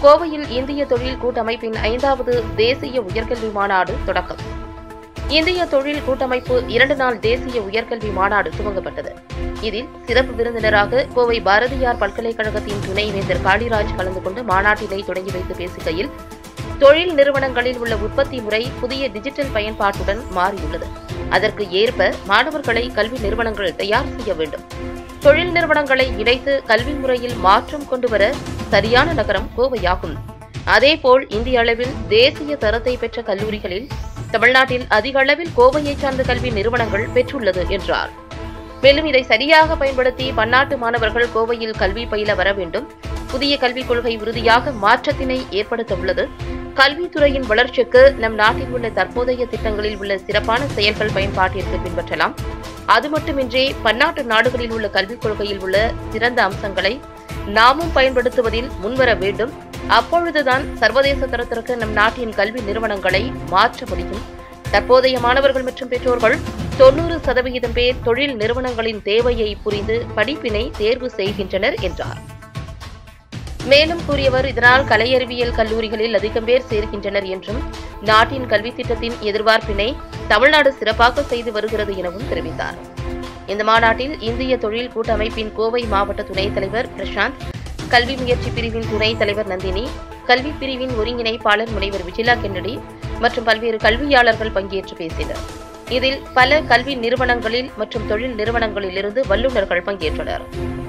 கோவையில் இந்திய தொழில் கூட்டமைப்பின் ஐந்தாவது தேசிய உயர்கல்வி மாநாடு தொடக்கம் இந்திய தொழில் கூட்டமைப்பு இரண்டு நாள் தேசிய உயர்கல்வி மாநாடு துவங்கப்பட்டது இதில் சிறப்பு விருந்தினராக கோவை பாரதியார் பல்கலைக்கழகத்தின் துணைவேந்தர் காளிராஜ் கலந்து கொண்டு மாநாட்டினை தொடங்கி வைத்து பேசுகையில் தொழில் நிறுவனங்களில் உள்ள உற்பத்தி முறை புதிய டிஜிட்டல் பயன்பாட்டுடன் மாறியுள்ளது அதற்கு ஏற்ப மாணவர்களை கல்வி நிறுவனங்கள் தயார் செய்ய வேண்டும் தொழில் நிறுவனங்களை இணைத்து கல்வி முறையில் மாற்றம் கொண்டுவர சரியான நகரம் கோவையாகும் அதேபோல் இந்திய அளவில் தேசிய தரத்தை பெற்ற கல்லூரிகளில் தமிழ்நாட்டில் அதிக அளவில் கோவையைச் சார்ந்த கல்வி நிறுவனங்கள் பெற்றுள்ளது என்றார் மேலும் இதை சரியாக பயன்படுத்தி பன்னாட்டு மாணவர்கள் கோவையில் கல்வி பயில வர வேண்டும் புதிய கல்விக் கொள்கை உறுதியாக மாற்றத்தினை ஏற்படுத்த உள்ளது கல்வித்துறையின் வளர்ச்சிக்கு நம் நாட்டில் உள்ள தற்போதைய திட்டங்களில் உள்ள சிறப்பான செயல்கள் பயன்பாட்டிற்கு பின்பற்றலாம் அது மட்டுமின்றி பன்னாட்டு நாடுகளில் உள்ள கல்விக் கொள்கையில் உள்ள சிறந்த அம்சங்களை நாமும் பயன்படுத்துவதில் முன்வர வேண்டும் அப்பொழுதுதான் சர்வதேச தரத்திற்கு நம் நாட்டின் கல்வி நிறுவனங்களை மாற்ற முடியும் தற்போதைய மாணவர்கள் மற்றும் பெற்றோர்கள் தொன்னூறு சதவிகிதம் பேர் தொழில் நிறுவனங்களின் தேவையை புரிந்து படிப்பினை தேர்வு செய்கின்றனர் என்றார் மேலும் கூறியவர் இதனால் கலையறிவியல் கல்லூரிகளில் அதிகம் பேர் சேர்க்கின்றனர் என்றும் நாட்டின் கல்வித் திட்டத்தின் எதிர்பார்ப்பினை தமிழ்நாடு சிறப்பாக செய்து வருகிறது எனவும் தெரிவித்தார் இந்த மாநாட்டில் இந்திய தொழில் கூட்டமைப்பின் கோவை மாவட்ட துணைத் தலைவர் பிரசாந்த் கல்வி முயற்சி பிரிவின் துணைத் தலைவர் நந்தினி கல்வி பிரிவின் ஒருங்கிணைப்பாளர் முனைவர் விஜிலா கென்னடி மற்றும் பல்வேறு கல்வியாளர்கள் பங்கேற்று பேசினர் இதில் பல கல்வி நிறுவனங்களில் மற்றும் தொழில் நிறுவனங்களிலிருந்து வல்லுநர்கள் பங்கேற்றனர்